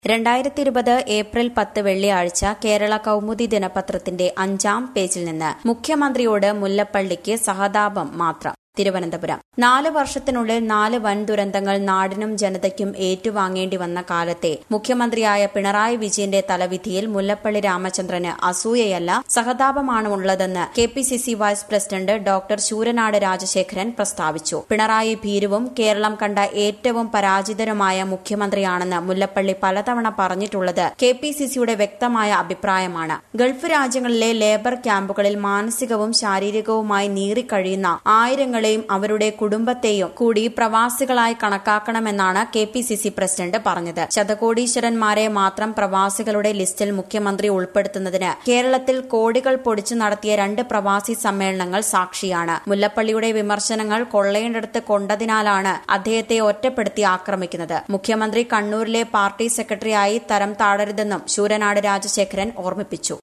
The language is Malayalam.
രണ്ടായിരത്തി ഇരുപത് ഏപ്രിൽ പത്ത് വെള്ളിയാഴ്ച കേരള കൗമുദി ദിനപത്രത്തിന്റെ അഞ്ചാം പേജിൽ നിന്ന് മുഖ്യമന്ത്രിയോട് മുല്ലപ്പള്ളിക്ക് സഹതാപം മാത്രം തിരുവനന്തപുരം നാല് വർഷത്തിനുള്ളിൽ നാല് വൻ ദുരന്തങ്ങൾ നാടിനും ജനതയ്ക്കും ഏറ്റുവാങ്ങേണ്ടി വന്ന കാലത്തെ മുഖ്യമന്ത്രിയായ പിണറായി വിജയന്റെ തലവിധിയിൽ മുല്ലപ്പള്ളി രാമചന്ദ്രന് അസൂയയല്ല സഹതാപമാണ് ഉള്ളതെന്ന് K P C C vice president doctor Sooranad Rajasekharan പ്രസ്താവിച്ചു പിണറായി ഭീരുവും കേരളം കണ്ട ഏറ്റവും പരാജിതരുമായ മുഖ്യമന്ത്രിയാണെന്ന് മുല്ലപ്പള്ളി പലതവണ പറഞ്ഞിട്ടുള്ളത് കെ പി സി സിയുടെ വ്യക്തമായ അഭിപ്രായമാണ് ഗൾഫ് രാജ്യങ്ങളിലെ ലേബർ ക്യാമ്പുകളിൽ മാനസികവും ശാരീരികവുമായി നീറിക്കഴിയുന്ന ആയിരങ്ങളെയും അവരുടെ കുടുംബത്തെയും കൂടി പ്രവാസികളായി കണക്കാക്കണമെന്നാണ് K P C C president പറഞ്ഞത് ശതകോടീശ്വരന്മാരെ മാത്രം പ്രവാസികളുടെ ലിസ്റ്റിൽ മുഖ്യമന്ത്രി ഉൾപ്പെടുത്തുന്നതിന് കേരളത്തിൽ കോടികൾ പൊടിച്ചു നടത്തിയ രണ്ട് പ്രവാസി സമ്മേളനങ്ങൾ സാക്ഷിയാണ് മുല്ലപ്പള്ളിയുടെ വിമർശനങ്ങൾ കൊള്ളയേണ്ടടുത്ത് കൊണ്ടതിനാലാണ് അദ്ദേഹത്തെ ഒറ്റപ്പെടുത്തി ആക്രമിക്കുന്നത് മുഖ്യമന്ത്രി കണ്ണൂരിലെ പാർട്ടി സെക്രട്ടറിയായി തരം താഴരുതെന്നും ശൂരനാട് രാജശേഖരൻ ഓർമ്മിപ്പിച്ചു